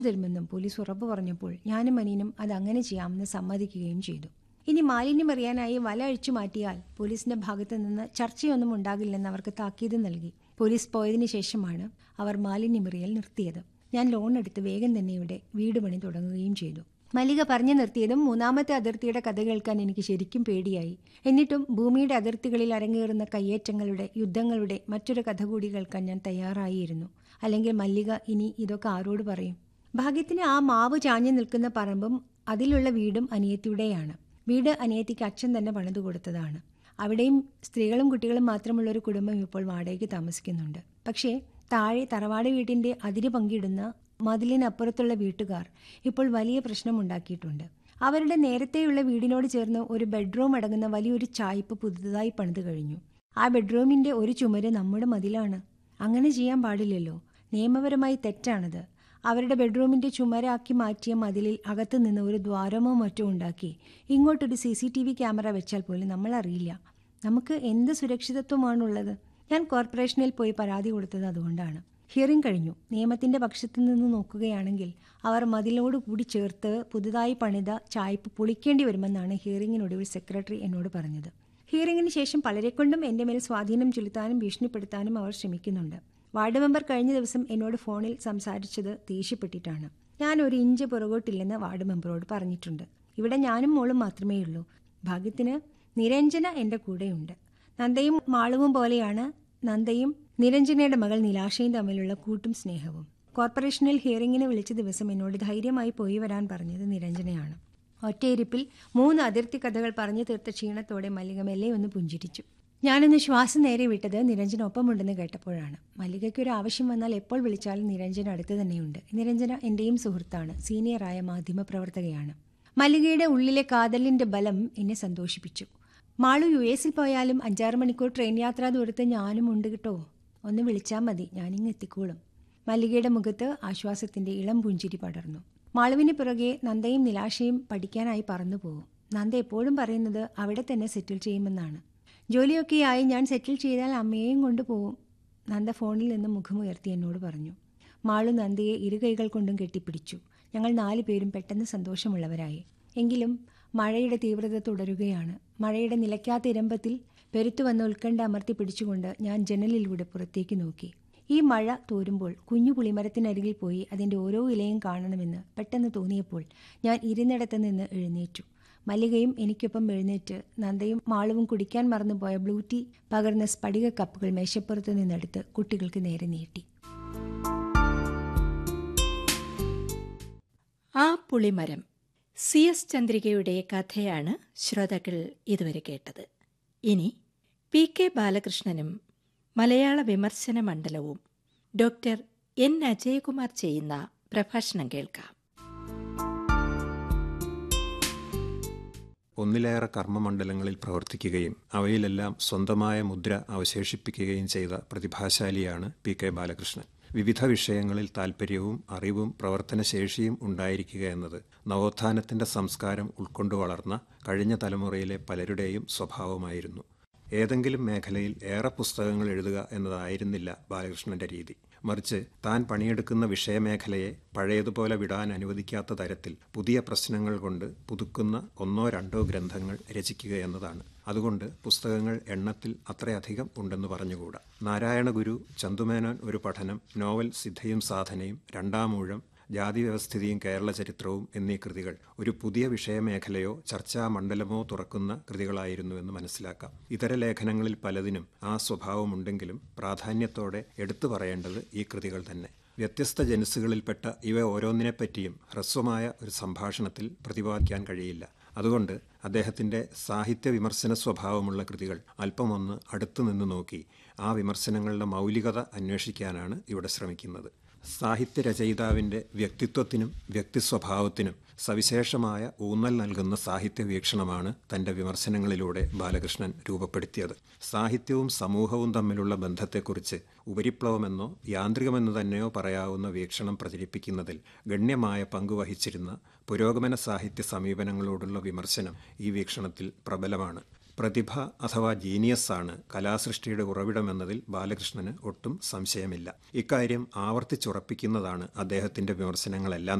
തരുമെന്നും police ഉറപ്പു പറഞ്ഞപ്പോൾ ഞാനും അനിയനും അത് അങ്ങനെ ചെയ്യാമെന്ന് സമ്മതിക്കുകയും ചെയ്തു ഇനി മാലിന്യം എറിയാനായി വല അഴിച്ചു മാറ്റിയാൽ പോലീസിന്റെ ഭാഗത്തു നിന്ന് ചർച്ചയൊന്നും ഉണ്ടാകില്ലെന്ന് അവർക്ക് താക്കീത് നൽകി പോലീസ് പോയതിനു ശേഷമാണ് അവർ മാലിന്യമെറിയൽ നിർത്തിയത് ഞാൻ ലോൺ എടുത്ത് വേഗം തന്നെ ഇവിടെ വീട് പണി തുടങ്ങുകയും ചെയ്തു മല്ലിക പറഞ്ഞു നിർത്തിയതും മൂന്നാമത്തെ അതിർത്തിയുടെ കഥ കേൾക്കാൻ എനിക്ക് ശരിക്കും പേടിയായി എന്നിട്ടും ഭൂമിയുടെ അതിർത്തികളിൽ അരങ്ങേറുന്ന കയ്യേറ്റങ്ങളുടെ യുദ്ധങ്ങളുടെ മറ്റൊരു കഥ കൂടി കേൾക്കാൻ ഞാൻ തയ്യാറായിരുന്നു അല്ലെങ്കിൽ മല്ലിക ഇനി ഇതൊക്കെ ആരോട് പറയും ഭാഗ്യത്തിന് ആ മാവ് ചാഞ്ഞു നിൽക്കുന്ന പറമ്പും അതിലുള്ള വീടും അനിയത്തിയുടെയാണ് വീട് അനിയത്തിക്ക് അച്ഛൻ തന്നെ പണിതു കൊടുത്തതാണ് അവിടെയും സ്ത്രീകളും കുട്ടികളും മാത്രമുള്ള ഒരു കുടുംബം ഇപ്പോൾ വാടകയ്ക്ക് താമസിക്കുന്നുണ്ട് പക്ഷേ താഴെ തറവാട് വീട്ടിന്റെ അതിര് പങ്കിടുന്ന മതിലിനപ്പുറത്തുള്ള വീട്ടുകാർ ഇപ്പോൾ വലിയ പ്രശ്നമുണ്ടാക്കിയിട്ടുണ്ട് അവരുടെ നേരത്തെയുള്ള വീടിനോട് ചേർന്ന് ഒരു ബെഡ്റൂം അടങ്ങുന്ന വലിയൊരു ചായ്പ് പുതുതായി പണിത് കഴിഞ്ഞു ആ ബെഡ്റൂമിന്റെ ഒരു ചുമര് നമ്മുടെ മതിലാണ് അങ്ങനെ ചെയ്യാൻ പാടില്ലല്ലോ നിയമപരമായി തെറ്റാണത് അവരുടെ ബെഡ്റൂമിന്റെ ചുമരാക്കി മാറ്റിയ മതിലിൽ അകത്തു നിന്ന് ഒരു ദ്വാരമോ മറ്റോ ഉണ്ടാക്കി ഇങ്ങോട്ടൊരു C C T V camera വെച്ചാൽ പോലും നമ്മൾ അറിയില്ല നമുക്ക് എന്ത് സുരക്ഷിതത്വമാണുള്ളത് ഞാൻ കോർപ്പറേഷനിൽ പോയി പരാതി കൊടുത്തത് അതുകൊണ്ടാണ് ഹിയറിംഗ് കഴിഞ്ഞു നിയമത്തിന്റെ പക്ഷത്തു നിന്ന് നോക്കുകയാണെങ്കിൽ അവർ മതിലോട് കൂടി ചേർത്ത് പുതുതായി പണിത ചായ്പ് പൊളിക്കേണ്ടി വരുമെന്നാണ് ഹിയറിംഗിനൊടുവിൽ സെക്രട്ടറി എന്നോട് പറഞ്ഞത് ഹിയറിംഗിന് ശേഷം പലരെക്കൊണ്ടും എന്റെ മേൽ സ്വാധീനം ചെലുത്താനും ഭീഷണിപ്പെടുത്താനും അവർ ശ്രമിക്കുന്നുണ്ട് വാർഡ് മെമ്പർ കഴിഞ്ഞ ദിവസം എന്നോട് ഫോണിൽ സംസാരിച്ചത് ദേഷ്യപ്പെട്ടിട്ടാണ് ഞാൻ ഒരു ഇഞ്ച് പുറകോട്ടില്ലെന്ന് വാർഡ് മെമ്പറോട് പറഞ്ഞിട്ടുണ്ട് ഇവിടെ ഞാനും മോളും മാത്രമേ ഉള്ളൂ ഭാഗ്യത്തിന് നിരഞ്ജന എൻ്റെ കൂടെയുണ്ട് നന്ദയും മാളുവും പോലെയാണ് നന്ദയും നിരഞ്ജനയുടെ മകൾ നിലാശയും തമ്മിലുള്ള കൂട്ടും സ്നേഹവും കോർപ്പറേഷനിൽ ഹിയറിംഗിന് വിളിച്ച ദിവസം എന്നോട് ധൈര്യമായി പോയി വരാൻ പറഞ്ഞത് നിരഞ്ജനയാണ് ഒറ്റയിരിപ്പിൽ മൂന്ന് അതിർത്തി കഥകൾ പറഞ്ഞു തീർത്ത ക്ഷീണത്തോടെ മല്ലിക മെല്ലെ ഒന്ന് പുഞ്ചിരിച്ചു ഞാനൊന്ന് ശ്വാസം നേരെ വിട്ടത് നിരഞ്ജന ഒപ്പമുണ്ടെന്ന് കേട്ടപ്പോഴാണ് മല്ലികയ്ക്ക് ഒരു ആവശ്യം വന്നാൽ എപ്പോൾ വിളിച്ചാലും നിരഞ്ജന അടുത്ത് തന്നെയുണ്ട് നിരഞ്ജന എന്റെയും സുഹൃത്താണ് സീനിയറായ മാധ്യമപ്രവർത്തകയാണ് മല്ലികയുടെ ഉള്ളിലെ കാതലിന്റെ ബലം എന്നെ സന്തോഷിപ്പിച്ചു മാളു യു എസിൽ പോയാലും അഞ്ചാറ് മണിക്കൂർ ട്രെയിൻ യാത്രാ ദൂരത്ത് ഞാനും ഉണ്ട് കേട്ടോ ഒന്ന് വിളിച്ചാൽ മതി ഞാനിങ്ങ് എത്തിക്കോളും മല്ലികയുടെ മുഖത്ത് ആശ്വാസത്തിന്റെ ഇളം പുഞ്ചിരി പടർന്നു മാളുവിന് പുറകെ നന്ദയും നിലാശയും പഠിക്കാനായി പറന്നു പോകും നന്ദ എപ്പോഴും പറയുന്നത് അവിടെ തന്നെ സെറ്റിൽ ചെയ്യുമെന്നാണ് ജോലിയൊക്കെയായി ഞാൻ സെറ്റിൽ ചെയ്താൽ അമ്മയെയും കൊണ്ടുപോകും നന്ദ ഫോണിൽ നിന്ന് മുഖമുയർത്തി എന്നോട് പറഞ്ഞു മാളു നന്ദയെ ഇരുകൈകൾ കൊണ്ടും കെട്ടിപ്പിടിച്ചു ഞങ്ങൾ നാലു പേരും പെട്ടെന്ന് സന്തോഷമുള്ളവരായി എങ്കിലും മഴയുടെ തീവ്രത തുടരുകയാണ് മഴയുടെ നിലയ്ക്കാത്ത ഇരമ്പത്തിൽ പെരുത്തു വന്ന ഉത്കണ്ഠ അമർത്തി പിടിച്ചുകൊണ്ട് ഞാൻ ജനലിലൂടെ പുറത്തേക്ക് നോക്കി ഈ മഴ തോരുമ്പോൾ കുഞ്ഞു പുളിമരത്തിനരികിൽ പോയി അതിൻ്റെ ഓരോ ഇലയും കാണണമെന്ന് പെട്ടെന്ന് തോന്നിയപ്പോൾ ഞാൻ ഇരുന്നിടത്ത് നിന്ന് എഴുന്നേറ്റു മല്ലികയും എനിക്കൊപ്പം എഴുന്നേറ്റ് നന്ദയും മാളവും കുടിക്കാൻ മറന്നുപോയ ബ്ലൂ ടീ പകർന്ന സ്ഫടിക കപ്പുകൾ മേശപ്പുറത്ത് നിന്നെടുത്ത് കുട്ടികൾക്ക് നേരെ നീട്ടി ആ പുളിമരം സി എസ് ചന്ദ്രികയുടെ കഥയാണ് ശ്രോതാക്കൾ ഇതുവരെ കേട്ടത് ഇനി പി കെ ബാലകൃഷ്ണനും മലയാള വിമർശന മണ്ഡലവും ഡോക്ടർ എൻ അജയകുമാർ ചെയ്യുന്ന പ്രഭാഷണം കേൾക്കാം ഒന്നിലേറെ കർമ്മമണ്ഡലങ്ങളിൽ പ്രവർത്തിക്കുകയും അവയിലെല്ലാം സ്വന്തമായ മുദ്ര അവശേഷിപ്പിക്കുകയും ചെയ്ത പ്രതിഭാശാലിയാണ് പി കെ ബാലകൃഷ്ണൻ വിവിധ വിഷയങ്ങളിൽ താൽപ്പര്യവും അറിവും പ്രവർത്തനശേഷിയും ഉണ്ടായിരിക്കുക എന്നത് നവോത്ഥാനത്തിന്റെ സംസ്കാരം ഉൾക്കൊണ്ടു വളർന്ന കഴിഞ്ഞ തലമുറയിലെ പലരുടെയും സ്വഭാവമായിരുന്നു ഏതെങ്കിലും മേഖലയിൽ ഏറെ പുസ്തകങ്ങൾ എഴുതുക എന്നതായിരുന്നില്ല ബാലകൃഷ്ണന്റെ രീതി മറിച്ച് താൻ പണിയെടുക്കുന്ന വിഷയമേഖലയെ പഴയതുപോലെ വിടാൻ അനുവദിക്കാത്ത തരത്തിൽ പുതിയ പ്രശ്നങ്ങൾ കൊണ്ട് പുതുക്കുന്ന ഒന്നോ രണ്ടോ ഗ്രന്ഥങ്ങൾ രചിക്കുക എന്നതാണ് അതുകൊണ്ട് പുസ്തകങ്ങൾ എണ്ണത്തിൽ അത്രയധികം ഉണ്ടെന്ന് പറഞ്ഞുകൂടാ നാരായണ ഗുരു ചന്തുമേനോൻ ഒരു പഠനം നോവൽ സിദ്ധയും സാധനയും രണ്ടാമൂഴം ജാതി വ്യവസ്ഥിതിയും കേരള ചരിത്രവും എന്നീ കൃതികൾ ഒരു പുതിയ വിഷയമേഖലയോ ചർച്ചാ മണ്ഡലമോ തുറക്കുന്ന കൃതികളായിരുന്നുവെന്ന് മനസ്സിലാക്കാം ഇതര ലേഖനങ്ങളിൽ പലതിനും ആ സ്വഭാവമുണ്ടെങ്കിലും പ്രാധാന്യത്തോടെ എടുത്തു പറയേണ്ടത് ഈ കൃതികൾ തന്നെ വ്യത്യസ്ത ജനുസുകളിൽപ്പെട്ട ഇവ ഓരോന്നിനെപ്പറ്റിയും ഹ്രസ്വമായ ഒരു സംഭാഷണത്തിൽ പ്രതിപാദിക്കാൻ കഴിയില്ല അതുകൊണ്ട് അദ്ദേഹത്തിൻ്റെ സാഹിത്യ വിമർശന സ്വഭാവമുള്ള കൃതികൾ അല്പമൊന്ന് അടുത്തു നിന്ന് നോക്കി ആ വിമർശനങ്ങളുടെ മൗലികത അന്വേഷിക്കാനാണ് ഇവിടെ ശ്രമിക്കുന്നത് സാഹിത്യരചയിതാവിൻ്റെ വ്യക്തിത്വത്തിനും വ്യക്തിസ്വഭാവത്തിനും സവിശേഷമായ ഊന്നൽ നൽകുന്ന സാഹിത്യ വീക്ഷണമാണ് തൻ്റെ വിമർശനങ്ങളിലൂടെ ബാലകൃഷ്ണൻ രൂപപ്പെടുത്തിയത് സാഹിത്യവും സമൂഹവും തമ്മിലുള്ള ബന്ധത്തെക്കുറിച്ച് ഉപരിപ്ലവമെന്നോ യാന്ത്രികമെന്ന് തന്നെയോ പറയാവുന്ന വീക്ഷണം പ്രചരിപ്പിക്കുന്നതിൽ ഗണ്യമായ പങ്കുവഹിച്ചിരുന്ന പുരോഗമന സാഹിത്യ സമീപനങ്ങളോടുള്ള വിമർശനം ഈ വീക്ഷണത്തിൽ പ്രബലമാണ് പ്രതിഭ അഥവാ ജീനിയസ് ആണ് കലാസൃഷ്ടിയുടെ ഉറവിടമെന്നതിൽ ബാലകൃഷ്ണന് ഒട്ടും സംശയമില്ല ഇക്കാര്യം ആവർത്തിച്ചുറപ്പിക്കുന്നതാണ് അദ്ദേഹത്തിന്റെ വിമർശനങ്ങളെല്ലാം